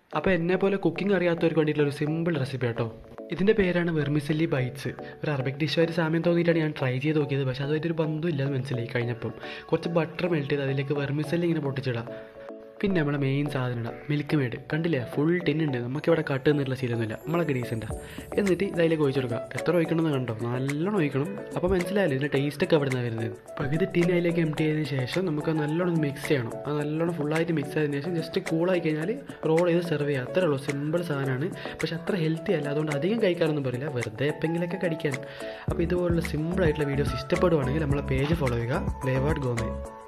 അപ്പോൾ എന്നെ പോലെ കുക്കിംഗ് അറിയാത്തവർക്ക് വേണ്ടിയിട്ടുള്ള ഒരു സിമ്പിൾ റെസിപ്പി കേട്ടോ ഇതിൻ്റെ പേരാണ് വെർമിസെല്ലി ബൈറ്റ്സ് ഒരു അറബിക് ഡിഷായിട്ട് സാമ്യം തോന്നിയിട്ടാണ് ഞാൻ ട്രൈ ചെയ്ത് നോക്കിയത് പക്ഷേ അതുമായിട്ടൊരു ബന്ധമില്ല എന്ന് മനസ്സിലായി കഴിഞ്ഞപ്പം കുറച്ച് ബട്ടർ മെൽറ്റ് ചെയ്ത് അതിലേക്ക് വെർമിസെല്ലി ഇങ്ങനെ പൊട്ടിച്ചിടാം പിന്നെ നമ്മളെ മെയിൻ സാധനം ഇടാം മിൽക്ക് മേഡ് കണ്ടില്ലേ ഫുൾ ടിന്നുണ്ട് നമുക്കിവിടെ കട്ട് എന്നുള്ള ശീലമൊന്നുമില്ല നമ്മളൊക്കെ ഡീസൻറ്റാണ് എന്നിട്ട് ഇതിലേക്ക് ഒഴിച്ചു കൊടുക്കുക എത്ര ഒഴിക്കണമെന്ന് കണ്ടോ നല്ലോണം ഒഴിക്കണം അപ്പോൾ മനസ്സിലായല്ലോ ഇതിൻ്റെ ടേസ്റ്റൊക്കെ അവിടെ നിന്നാണ് വരുന്നത് പകുതി ടിൻ അതിലേക്ക് എം ടി ചെയ്തതിന് ശേഷം നമുക്ക് നല്ലോണം മിക്സ് ചെയ്യണം അത് നല്ലോണം ഫുള്ളായിട്ട് മിക്സ് ആയതിനു ശേഷം ജസ്റ്റ് കൂളായി കഴിഞ്ഞാൽ റോൾ ചെയ്ത് സെർവ് ചെയ്യുക അത്രേ ഉള്ളൂ സിമ്പിൾ സാധനമാണ് പക്ഷെ അത്ര ഹെൽത്തി അല്ല അതുകൊണ്ട് അധികം കഴിക്കാനൊന്നും പറയില്ല വെറുതെ എപ്പെങ്കിലൊക്കെ കടിക്കാൻ അപ്പോൾ ഇതുപോലുള്ള സിമ്പിൾ ആയിട്ടുള്ള വീഡിയോസ് ഇഷ്ടപ്പെടുവാണെങ്കിൽ നമ്മളെ പേജ് ഫോളോ ചെയ്യുക വേവാഡ് ഗോമേ